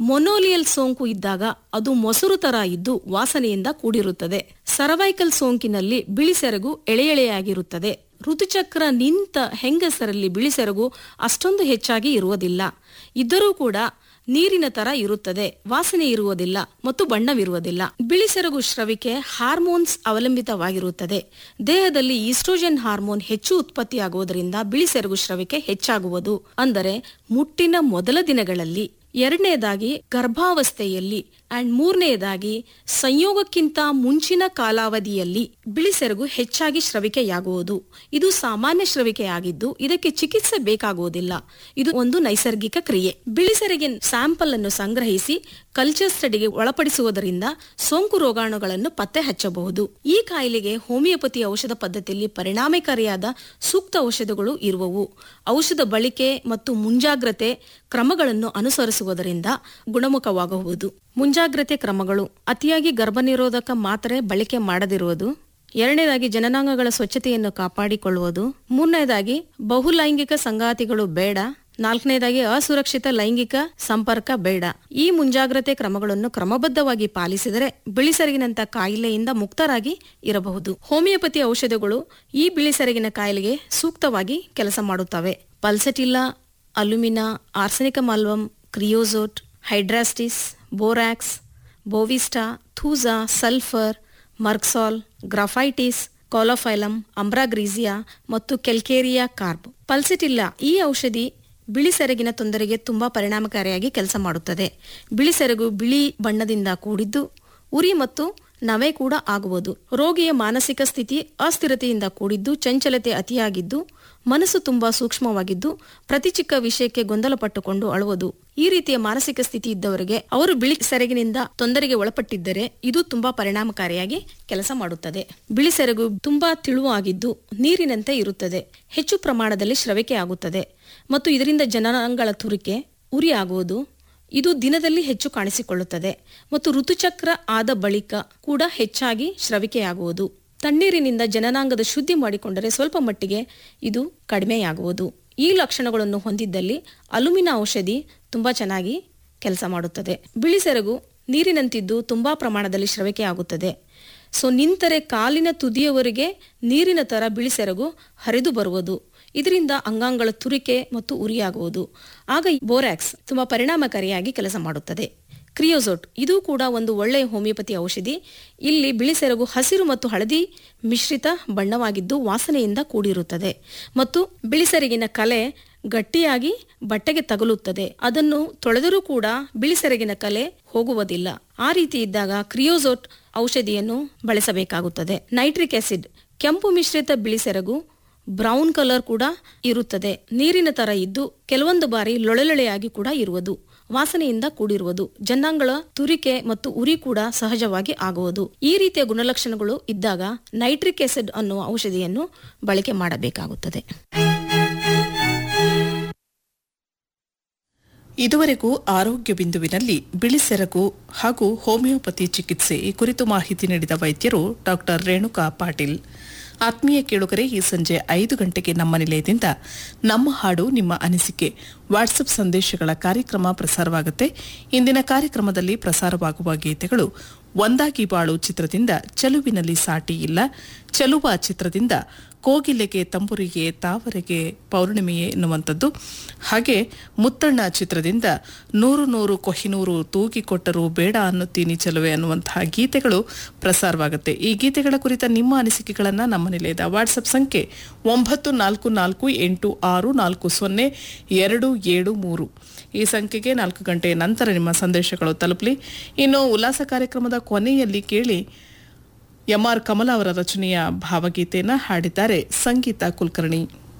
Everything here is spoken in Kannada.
ಮೊನೋಲಿಯಲ್ ಸೋಂಕು ಇದ್ದಾಗ ಅದು ಮೊಸರು ತರ ಇದ್ದು ವಾಸನೆಯಿಂದ ಕೂಡಿರುತ್ತದೆ ಸರ್ವೈಕಲ್ ಸೋಂಕಿನಲ್ಲಿ ಬಿಳಿಸೆರಗು ಎಳೆ ಎಳೆಯಾಗಿರುತ್ತದೆ ಋತುಚಕ್ರ ನಿಂತ ಹೆಂಗಸರಲ್ಲಿ ಬಿಳಿಸೆರಗು ಅಷ್ಟೊಂದು ಹೆಚ್ಚಾಗಿ ಇರುವುದಿಲ್ಲ ಇದ್ದರೂ ಕೂಡ ನೀರಿನ ತರ ಇರುತ್ತದೆ ವಾಸನೆ ಇರುವುದಿಲ್ಲ ಮತ್ತು ಬಣ್ಣವಿರುವುದಿಲ್ಲ ಬಿಳಿಸೆರಗು ಸ್ರವಿಕೆ ಹಾರ್ಮೋನ್ಸ್ ಅವಲಂಬಿತವಾಗಿರುತ್ತದೆ ದೇಹದಲ್ಲಿ ಈಸ್ಟ್ರೋಜನ್ ಹಾರ್ಮೋನ್ ಹೆಚ್ಚು ಉತ್ಪತ್ತಿಯಾಗುವುದರಿಂದ ಬಿಳಿಸೆರಗು ಸ್ರವಿಕೆ ಹೆಚ್ಚಾಗುವುದು ಅಂದರೆ ಮುಟ್ಟಿನ ಮೊದಲ ದಿನಗಳಲ್ಲಿ ಎರಡನೇದಾಗಿ ಗರ್ಭಾವಸ್ಥೆಯಲ್ಲಿ ಅಂಡ್ ಮೂರನೆಯದಾಗಿ ಸಂಯೋಗಕ್ಕಿಂತ ಮುಂಚಿನ ಕಾಲಾವಧಿಯಲ್ಲಿ ಬಿಳಿಸೆರಗು ಹೆಚ್ಚಾಗಿ ಸ್ರವಿಕೆಯಾಗುವುದು ಇದು ಸಾಮಾನ್ಯ ಸ್ರವಿಕೆಯಾಗಿದ್ದು ಇದಕ್ಕೆ ಚಿಕಿತ್ಸೆ ಬೇಕಾಗುವುದಿಲ್ಲ ಇದು ಒಂದು ನೈಸರ್ಗಿಕ ಕ್ರಿಯೆ ಬಿಳಿಸೆರಗಿನ ಸ್ಯಾಂಪಲ್ ಅನ್ನು ಸಂಗ್ರಹಿಸಿ ಕಲ್ಚರ್ ಸ್ಟಡಿಗೆ ಒಳಪಡಿಸುವುದರಿಂದ ಸೋಂಕು ರೋಗಾಣುಗಳನ್ನು ಪತ್ತೆ ಹಚ್ಚಬಹುದು ಈ ಕಾಯಿಲೆಗೆ ಹೋಮಿಯೋಪತಿ ಔಷಧ ಪದ್ಧತಿಯಲ್ಲಿ ಪರಿಣಾಮಕಾರಿಯಾದ ಸೂಕ್ತ ಔಷಧಗಳು ಇರುವವು ಔಷಧ ಬಳಕೆ ಮತ್ತು ಮುಂಜಾಗ್ರತೆ ಕ್ರಮಗಳನ್ನು ಅನುಸರಿಸುವುದರಿಂದ ಗುಣಮುಖವಾಗಬಹುದು ಮುಂಜಾಗ್ರತೆ ಕ್ರಮಗಳು ಅತಿಯಾಗಿ ಗರ್ಭನಿರೋಧಕ ಮಾತ್ರೆ ಬಳಕೆ ಮಾಡದಿರುವುದು ಎರಡನೇದಾಗಿ ಜನನಾಂಗಗಳ ಸ್ವಚ್ಛತೆಯನ್ನು ಕಾಪಾಡಿಕೊಳ್ಳುವುದು ಮೂರನೇದಾಗಿ ಬಹುಲೈಂಗಿಕ ಸಂಗಾತಿಗಳು ಬೇಡ ನಾಲ್ಕನೇದಾಗಿ ಅಸುರಕ್ಷಿತ ಲೈಂಗಿಕ ಸಂಪರ್ಕ ಬೇಡ ಈ ಮುಂಜಾಗ್ರತೆ ಕ್ರಮಗಳನ್ನು ಕ್ರಮಬದ್ಧವಾಗಿ ಪಾಲಿಸಿದರೆ ಬಿಳಿಸೆರಗಿನಂತ ಕಾಯಿಲೆಯಿಂದ ಮುಕ್ತರಾಗಿ ಇರಬಹುದು ಹೋಮಿಯೋಪತಿ ಔಷಧಗಳು ಈ ಬಿಳಿಸೆರಗಿನ ಕಾಯಿಲೆಗೆ ಸೂಕ್ತವಾಗಿ ಕೆಲಸ ಮಾಡುತ್ತವೆ ಪಲ್ಸಟಿಲ್ಲಾ ಅಲ್ಯುಮಿನಾ ಆರ್ಸೆನಿಕ ಮಾಲ್ವಮ್ ಕ್ರಿಯೋಸೋಟ್ ಹೈಡ್ರಾಸ್ಟಿಸ್ ಬೋರಾಕ್ಸ್ ಬೋವಿಸ್ಟಾ ಥೂಸಾ ಸಲ್ಫರ್ ಮರ್ಕ್ಸಾಲ್ ಗ್ರಾಫೈಟಿಸ್ ಕೋಲೋಫೈಲಮ್ ಅಂಬ್ರಾಗ್ರೀಸಿಯಾ ಮತ್ತು ಕೆಲ್ಕೇರಿಯಾ ಕಾರ್ಬ್ ಪಲ್ಸಿಟಿಲ್ಲಾ ಈ ಔಷಧಿ ಬಿಳಿ ಸೆರಗಿನ ತೊಂದರೆಗೆ ತುಂಬಾ ಪರಿಣಾಮಕಾರಿಯಾಗಿ ಕೆಲಸ ಮಾಡುತ್ತದೆ ಬಿಳಿ ಸೆರಗು ಬಿಳಿ ಬಣ್ಣದಿಂದ ಕೂಡಿದ್ದು ಉರಿ ಮತ್ತು ನವೆ ಕೂಡ ಆಗುವುದು ರೋಗಿಯ ಮಾನಸಿಕ ಸ್ಥಿತಿ ಅಸ್ಥಿರತೆಯಿಂದ ಕೂಡಿದ್ದು ಚಂಚಲತೆ ಅತಿಯಾಗಿದ್ದು ಮನಸ್ಸು ತುಂಬಾ ಸೂಕ್ಷ್ಮವಾಗಿದ್ದು ಪ್ರತಿ ಚಿಕ್ಕ ವಿಷಯಕ್ಕೆ ಗೊಂದಲಪಟ್ಟುಕೊಂಡು ಅಳುವುದು ಈ ರೀತಿಯ ಮಾನಸಿಕ ಸ್ಥಿತಿ ಇದ್ದವರಿಗೆ ಅವರು ಬಿಳಿ ಸೆರಗಿನಿಂದ ತೊಂದರೆಗೆ ಒಳಪಟ್ಟಿದ್ದರೆ ಇದು ತುಂಬಾ ಪರಿಣಾಮಕಾರಿಯಾಗಿ ಕೆಲಸ ಮಾಡುತ್ತದೆ ಬಿಳಿ ಸೆರಗು ತುಂಬಾ ತಿಳುವಾಗಿದ್ದು ನೀರಿನಂತೆ ಇರುತ್ತದೆ ಹೆಚ್ಚು ಪ್ರಮಾಣದಲ್ಲಿ ಸ್ರವಿಕೆ ಆಗುತ್ತದೆ ಮತ್ತು ಇದರಿಂದ ಜನನಾಂಗಳ ತುರಿಕೆ ಉರಿ ಆಗುವುದು ಇದು ದಿನದಲ್ಲಿ ಹೆಚ್ಚು ಕಾಣಿಸಿಕೊಳ್ಳುತ್ತದೆ ಮತ್ತು ಋತುಚಕ್ರ ಆದ ಬಳಿಕ ಕೂಡ ಹೆಚ್ಚಾಗಿ ಸ್ರವಿಕೆಯಾಗುವುದು ತಣ್ಣೀರಿನಿಂದ ಜನನಾಂಗದ ಶುದ್ಧಿ ಮಾಡಿಕೊಂಡರೆ ಸ್ವಲ್ಪ ಮಟ್ಟಿಗೆ ಇದು ಕಡಿಮೆಯಾಗುವುದು ಈ ಲಕ್ಷಣಗಳನ್ನು ಹೊಂದಿದ್ದಲ್ಲಿ ಅಲುಮಿನ ಔಷಧಿ ತುಂಬಾ ಚೆನ್ನಾಗಿ ಕೆಲಸ ಮಾಡುತ್ತದೆ ಬಿಳಿ ಸೆರಗು ನೀರಿನಂತಿದ್ದು ತುಂಬಾ ಪ್ರಮಾಣದಲ್ಲಿ ಸ್ರವಿಕೆ ಆಗುತ್ತದೆ ಸೊ ನಿಂತರೆ ಕಾಲಿನ ತುದಿಯವರೆಗೆ ನೀರಿನ ತರ ಬಿಳಿ ಸೆರಗು ಹರಿದು ಬರುವುದು ಇದರಿಂದ ಅಂಗಾಂಗಳ ತುರಿಕೆ ಮತ್ತು ಉರಿಯಾಗುವುದು ಆಗ ಬೋರಾಕ್ಸ್ ತುಂಬಾ ಪರಿಣಾಮಕಾರಿಯಾಗಿ ಕೆಲಸ ಮಾಡುತ್ತದೆ ಕ್ರಿಯೋಸೋಟ್ ಇದು ಕೂಡ ಒಂದು ಒಳ್ಳೆಯ ಹೋಮಿಯೋಪತಿ ಔಷಧಿ ಇಲ್ಲಿ ಬಿಳಿಸೆರಗು ಹಸಿರು ಮತ್ತು ಹಳದಿ ಮಿಶ್ರಿತ ಬಣ್ಣವಾಗಿದ್ದು ವಾಸನೆಯಿಂದ ಕೂಡಿರುತ್ತದೆ ಮತ್ತು ಬಿಳಿಸೆರಗಿನ ಕಲೆ ಗಟ್ಟಿಯಾಗಿ ಬಟ್ಟೆಗೆ ತಗುಲುತ್ತದೆ ಅದನ್ನು ತೊಳೆದರೂ ಕೂಡ ಬಿಳಿಸೆರಗಿನ ಕಲೆ ಹೋಗುವುದಿಲ್ಲ ಆ ರೀತಿ ಇದ್ದಾಗ ಕ್ರಿಯೋಸೋಟ್ ಔಷಧಿಯನ್ನು ಬಳಸಬೇಕಾಗುತ್ತದೆ ನೈಟ್ರಿಕ್ ಆಸಿಡ್ ಕೆಂಪು ಮಿಶ್ರಿತ ಬಿಳಿಸೆರಗು ಬ್ರೌನ್ ಕಲರ್ ಕೂಡ ಇರುತ್ತದೆ ನೀರಿನ ತರ ಇದ್ದು ಕೆಲವೊಂದು ಬಾರಿ ಲೊಳೆಲೊಳೆಯಾಗಿ ಕೂಡ ಇರುವುದು ವಾಸನೆಯಿಂದ ಕೂಡಿರುವುದು ಜನ್ನಾಂಗಳ ತುರಿಕೆ ಮತ್ತು ಉರಿ ಕೂಡ ಸಹಜವಾಗಿ ಆಗುವುದು ಈ ರೀತಿಯ ಗುಣಲಕ್ಷಣಗಳು ಇದ್ದಾಗ ನೈಟ್ರಿಕ್ ಆಸಿಡ್ ಅನ್ನುವ ಔಷಧಿಯನ್ನು ಬಳಕೆ ಮಾಡಬೇಕಾಗುತ್ತದೆ ಇದುವರೆಗೂ ಆರೋಗ್ಯ ಬಿಂದುವಿನಲ್ಲಿ ಬಿಳಿಸೆರಗು ಹಾಗೂ ಹೋಮಿಯೋಪತಿ ಚಿಕಿತ್ಸೆ ಈ ಕುರಿತು ಮಾಹಿತಿ ನೀಡಿದ ವೈದ್ಯರು ಡಾಕ್ಟರ್ ರೇಣುಕಾ ಪಾಟೀಲ್ ಆತ್ಮೀಯ ಕೇಳುಗರೆ ಈ ಸಂಜೆ ಐದು ಗಂಟೆಗೆ ನಮ್ಮ ನಿಲಯದಿಂದ ನಮ್ಮ ಹಾಡು ನಿಮ್ಮ ಅನಿಸಿಕೆ ವಾಟ್ಸಪ್ ಸಂದೇಶಗಳ ಕಾರ್ಯಕ್ರಮ ಪ್ರಸಾರವಾಗುತ್ತೆ ಇಂದಿನ ಕಾರ್ಯಕ್ರಮದಲ್ಲಿ ಪ್ರಸಾರವಾಗುವ ಗೀತೆಗಳು ಒಂದಾಗಿ ಬಾಳು ಚಿತ್ರದಿಂದ ಚೆಲುವಿನಲ್ಲಿ ಸಾಟಿ ಇಲ್ಲ ಚೆಲುವ ಚಿತ್ರದಿಂದ ಕೋಗಿಲೆಗೆ ತಂಬುರಿಗೆ ತಾವರೆಗೆ ಪೌರ್ಣಿಮೆಯೇ ಎನ್ನುವಂಥದ್ದು ಹಾಗೆ ಮುತ್ತಣ್ಣ ಚಿತ್ರದಿಂದ ನೂರು ನೂರು ಕೊಹಿನೂರು ತೂಗಿಕೊಟ್ಟರು ಬೇಡ ಅನ್ನುತ್ತೀನಿ ಚೆಲುವೆ ಅನ್ನುವಂತಹ ಗೀತೆಗಳು ಪ್ರಸಾರವಾಗುತ್ತೆ ಈ ಗೀತೆಗಳ ಕುರಿತ ನಿಮ್ಮ ಅನಿಸಿಕೆಗಳನ್ನು ನಮ್ಮ ನಿಲಯದ ವಾಟ್ಸಪ್ ಸಂಖ್ಯೆ ಒಂಬತ್ತು ನಾಲ್ಕು ನಾಲ್ಕು ಎಂಟು ಆರು ನಾಲ್ಕು ಸೊನ್ನೆ ಎರಡು ಏಳು ಮೂರು ಈ ಸಂಖ್ಯೆಗೆ ನಾಲ್ಕು ಗಂಟೆ ನಂತರ ನಿಮ್ಮ ಸಂದೇಶಗಳು ತಲುಪಲಿ ಇನ್ನು ಉಲ್ಲಾಸ ಕಾರ್ಯಕ್ರಮದ ಕೊನೆಯಲ್ಲಿ ಕೇಳಿ ಎಂಆರ್ ಕಮಲ ಅವರ ರಚನೆಯ ಭಾವಗೀತೆಯನ್ನು ಹಾಡಿದ್ದಾರೆ ಸಂಗೀತ ಕುಲಕರ್ಣಿ